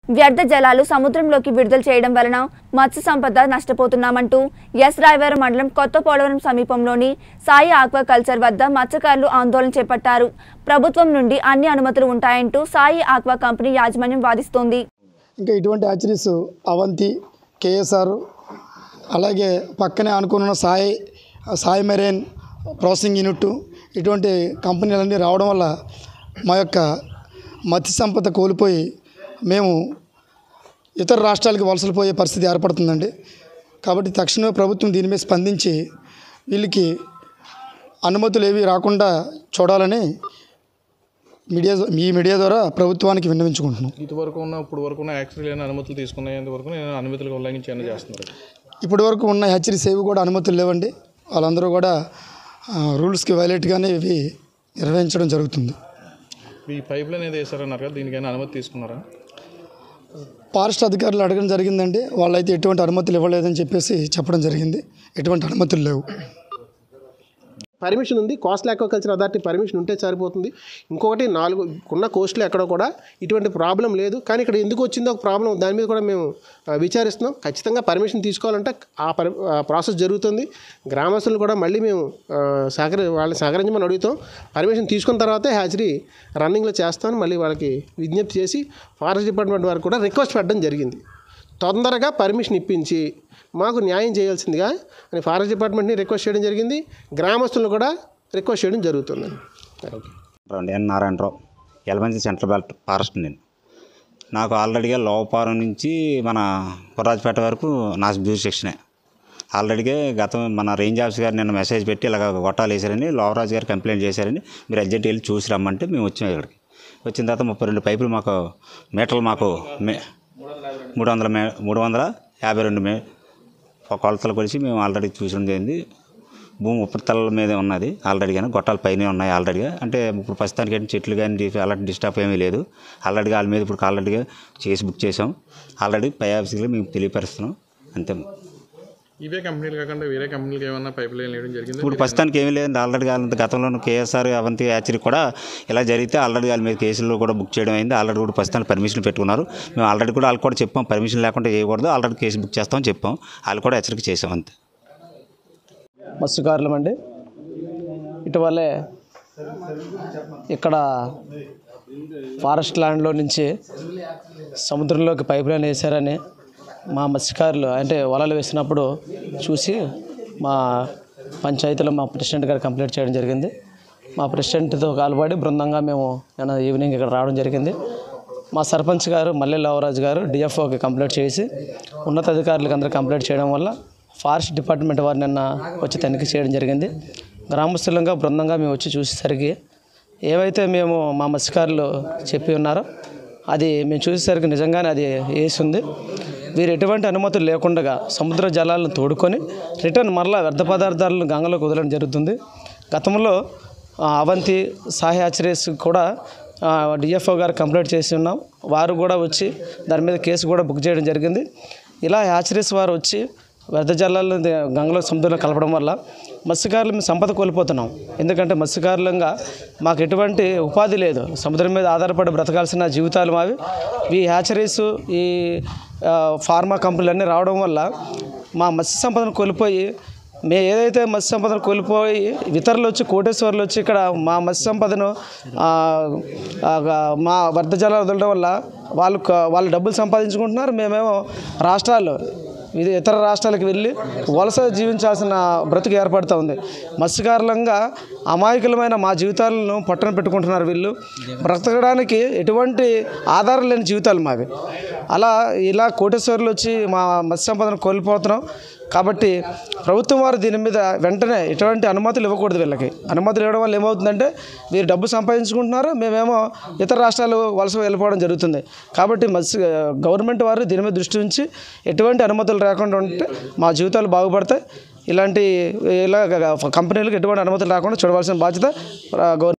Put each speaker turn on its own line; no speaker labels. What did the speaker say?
వ్యర్థ జలాలు సముద్రంలోకి విడుదల చేయడం వలన మత్స్య సంపద నష్టపోతున్నామంటూ ఎస్ రాయవరం మండలం కొత్త పోలవరం సమీపంలోని సాయి ఆక్వా కల్చర్ వద్ద మత్స్యకారులు ఆందోళన చేపట్టారు ప్రభుత్వం నుండి అన్ని అనుమతులు ఉంటాయంటూ సాయి ఆక్వా కంపెనీ యాజమాన్యం వాదిస్తోంది
ఇంకా ఇటువంటి హ్యాచరీస్ అవంతి కేఎస్ఆర్ అలాగే పక్కనే అనుకున్న Sai Sai marine processing unit ఇటువంటి కంపెనీలన్నీ రావడం వల్ల మా యొక్క మత్స్య సంపద కోల్పోయి మేము ఇతర రాష్ట్రాలకు వలసలు పోయే పరిస్థితి ఏర్పడుతుందండి కాబట్టి తక్షణమే ప్రభుత్వం దీని మీద స్పందించి వీళ్ళకి అనుమతులు ఏవి రాకుండా చూడాలని మీడియా ఈ మీడియా ద్వారా ప్రభుత్వానికి విన్నవించుకుంటున్నాం
ఇదివరకు ఉన్న ఇప్పుడు వరకు ఉన్న యాక్సిడెంట్ లేని అనుమతులు తీసుకునేంత వరకు నేను అనుమతులు ఉల్లంఘించి ఏమైనా చేస్తున్నారు
ఇప్పటి వరకు ఉన్న హెచ్చరి సేవ్ కూడా అనుమతులు లేవండి వాళ్ళందరూ కూడా ఆ, రూల్స్కి వైలేట్గానే ఇవి నిర్వహించడం జరుగుతుంది
ఈ పైప్ లైన్ ఏదో వేసారన్నారు కదా దీనికైనా అనుమతి తీసుకున్నారా
ఫారెస్ట్ అధికారులు అడగడం జరిగిందండి వాళ్ళైతే ఎటువంటి అనుమతులు ఇవ్వలేదని చెప్పేసి చెప్పడం జరిగింది ఎటువంటి అనుమతులు లేవు
పర్మిషన్ ఉంది కోస్టల్ అక్వాకల్చర్ అథారిటీ పర్మిషన్ ఉంటే సరిపోతుంది ఇంకొకటి నాలుగు ఉన్న కోస్టులు ఎక్కడ కూడా ఇటువంటి ప్రాబ్లం లేదు కానీ ఇక్కడ ఎందుకు వచ్చిందో ఒక ప్రాబ్లం దాని మీద కూడా మేము ఆ, విచారిస్తున్నాం ఖచ్చితంగా పర్మిషన్ తీసుకోవాలంటే ఆ పరి ఆ ప్రాసెస్ జరుగుతుంది గ్రామస్తులు కూడా మళ్ళీ మేము ఆ, సహకరి వాళ్ళని సహకరించమని అడుగుతాం పర్మిషన్ తీసుకున్న తర్వాతే హ్యాచరీ రన్నింగ్లో చేస్తామని మళ్ళీ వాళ్ళకి విజ్ఞప్తి చేసి ఫారెస్ట్ డిపార్ట్మెంట్ వారికి కూడా రిక్వెస్ట్ పెట్టడం జరిగింది తొందరగా పర్మిషన్ ఇప్పించి మాకు న్యాయం చేయాల్సిందిగా అని ఫారెస్ట్ డిపార్ట్మెంట్ని రిక్వెస్ట్ చేయడం జరిగింది గ్రామస్తులను కూడా రిక్వెస్ట్ చేయడం జరుగుతుందండి ఓకే
రండి N Narayanarao Yelamanchi central belt forest నేను నాకు ఆల్రెడీగా లోవపారం నుంచి మన కుర్రాజపేట వరకు నా సెక్షనే ఆల్రెడీగా గతం మన రేంజ్ ఆఫీస్ గారు నిన్న మెసేజ్ పెట్టి ఇలాగ గొట్టాలు వేశారని లోవరాజు గారు కంప్లైంట్ చేశారని మీరు అర్జెంట్ వెళ్ళి చూసి రమ్మంటే మేము వచ్చాం ఇక్కడికి వచ్చిన తర్వాత ముప్పై రెండు పైపులు మాకు మీటర్లు మాకు మే మూడు వందల మే మూడు వందల యాభై రెండు మే ఒక కొలతలు కొలిసి మేము ఆల్రెడీ చూసడం జరిగింది భూమి ఉపరితల మీద ఉన్నది ఆల్రెడీగా గొట్టాల పైన ఉన్నాయి ఆల్రెడీగా అంటే ఇప్పుడు ప్రస్తుతానికి ఏంటి చెట్లు కానీ డి- అలాంటి డిస్టర్బ్ ఏమీ లేదు ఆల్రెడీగా వాళ్ళ మీద ఇప్పుడు ఆల్రెడీగా చేసి బుక్ చేసాం ఆల్రెడీ పై ఆఫీస్కి మేము తెలియపరుస్తున్నాం అంతే
ఇవే కంపెనీలు కాకుండా వేరే కంపెనీలకు ఏమైనా పైప్ లైన్ వేయడం జరిగింది
ఇప్పుడు ప్రస్తుతానికి ఏమీ లేదు ఆల్రెడీ వాళ్ళ గతంలో కేఎస్ఆర్ అవంతి యాచరీ కూడా ఇలా జరిగితే ఆల్రెడీ వాళ్ళ మీద కేసులు కూడా బుక్ చేయడం అయింది ఆల్రెడీ కూడా ప్రస్తుతానికి పర్మిషన్ పెట్టుకున్నారు మేము ఆల్రెడీ కూడా వాళ్ళకి కూడా చెప్పాం పర్మిషన్ లేకుండా చేయకూడదు ఆల్రెడీ కేసు బుక్ చేస్తామని చెప్పాం వాళ్ళు కూడా హెచ్చరిక చేసాం అంతే
మత్స్యకారులమండి ఇటీవలే ఇక్కడ ఫారెస్ట్ ల్యాండ్లో నుంచి సముద్రంలోకి పైప్ లైన్ వేశారని మా మత్స్యకారులు అంటే వలలు వేసినప్పుడు చూసి మా పంచాయతీలో మా ప్రెసిడెంట్ గారు కంప్లైంట్ చేయడం జరిగింది మా ప్రెసిడెంట్తో కాలుబడి బృందంగా మేము నిన్న ఈవినింగ్ ఇక్కడ రావడం జరిగింది మా సర్పంచ్ గారు మల్లె లవరాజు గారు డిఎఫ్ఓకి కంప్లైంట్ చేసి ఉన్నతాధికారులకు అందరూ కంప్లైంట్ చేయడం వల్ల ఫారెస్ట్ డిపార్ట్మెంట్ వారు నిన్న వచ్చి తనిఖీ చేయడం జరిగింది గ్రామస్తులంగా బృందంగా మేము వచ్చి చూసేసరికి ఏవైతే మేము మా మత్స్యకారులు చెప్పి ఉన్నారో అది మేము చూసేసరికి నిజంగానే అది వేసి ఉంది వీరు ఎటువంటి అనుమతులు లేకుండా సముద్ర జలాలను తోడుకొని రిటర్న్ మరలా వ్యర్థ పదార్థాలను గంగలోకి వదలడం జరుగుతుంది గతంలో ఆ, అవంతి సాయి ఆచరేస్ కూడా డిఎఫ్ఓ గారు కంప్లైంట్ చేసి ఉన్నాం వారు కూడా వచ్చి దాని మీద కేసు కూడా బుక్ చేయడం జరిగింది ఇలా హ్యాచరీస్ వారు వచ్చి వ్యర్థ జలాలను ది- గంగలో సముద్రంలో కలపడం వల్ల మత్స్యకారులు మేము సంపద కోల్పోతున్నాం ఎందుకంటే మత్స్యకారులంగా మాకు ఎటువంటి ఉపాధి లేదు సముద్రం మీద ఆధారపడి బ్రతకాల్సిన జీవితాలు మావి ఈ హ్యాచరీస్ ఈ ఆ, ఫార్మా కంపెనీలు అన్నీ రావడం వల్ల మా మత్స్య సంపదను కోల్పోయి మే ఏదైతే మత్స్య సంపదను కోల్పోయి ఇతరులు వచ్చి కోటేశ్వర్లు వచ్చి ఇక్కడ మా మత్స్య సంపదను ఆ, ఆ, మా వర్ధ జలాలు వదలడం వల్ల వాళ్ళు క- వాళ్ళు డబ్బులు సంపాదించుకుంటున్నారు మేమేమో రాష్ట్రాల్లో ఇది ఇతర రాష్ట్రాలకు వెళ్ళి వలస జీవించాల్సిన బ్రతుకు ఏర్పడుతూ ఉంది మత్స్యకారులంగా అమాయకులమైన మా జీవితాలను పట్టణ పెట్టుకుంటున్నారు వీళ్ళు బ్రతకడానికి ఎటువంటి ఆధారం లేని జీవితాలు మావి అలా ఇలా కోటేశ్వర్లు వచ్చి మా మత్స్య సంపదను కోల్పోతున్నాం కాబట్టి ప్రభుత్వం వారు దీని మీద వెంటనే ఎటువంటి అనుమతులు ఇవ్వకూడదు వీళ్ళకి అనుమతులు ఇవ్వడం వల్ల ఏమవుతుందంటే వీరు డబ్బు సంపాదించుకుంటున్నారు మేమేమో ఇతర రాష్ట్రాలు వలస వెళ్ళిపోవడం జరుగుతుంది కాబట్టి మత్స్య గవర్నమెంట్ వారు దీని మీద దృష్టి ఉంచి ఎటువంటి అనుమతులు రాకుండా ఉంటే మా జీవితాలు బాగుపడతాయి ఇలాంటి ఇలా కంపెనీలకు ఎటువంటి అనుమతులు రాకుండా చూడవలసిన బాధ్యత గవర్నమెంట్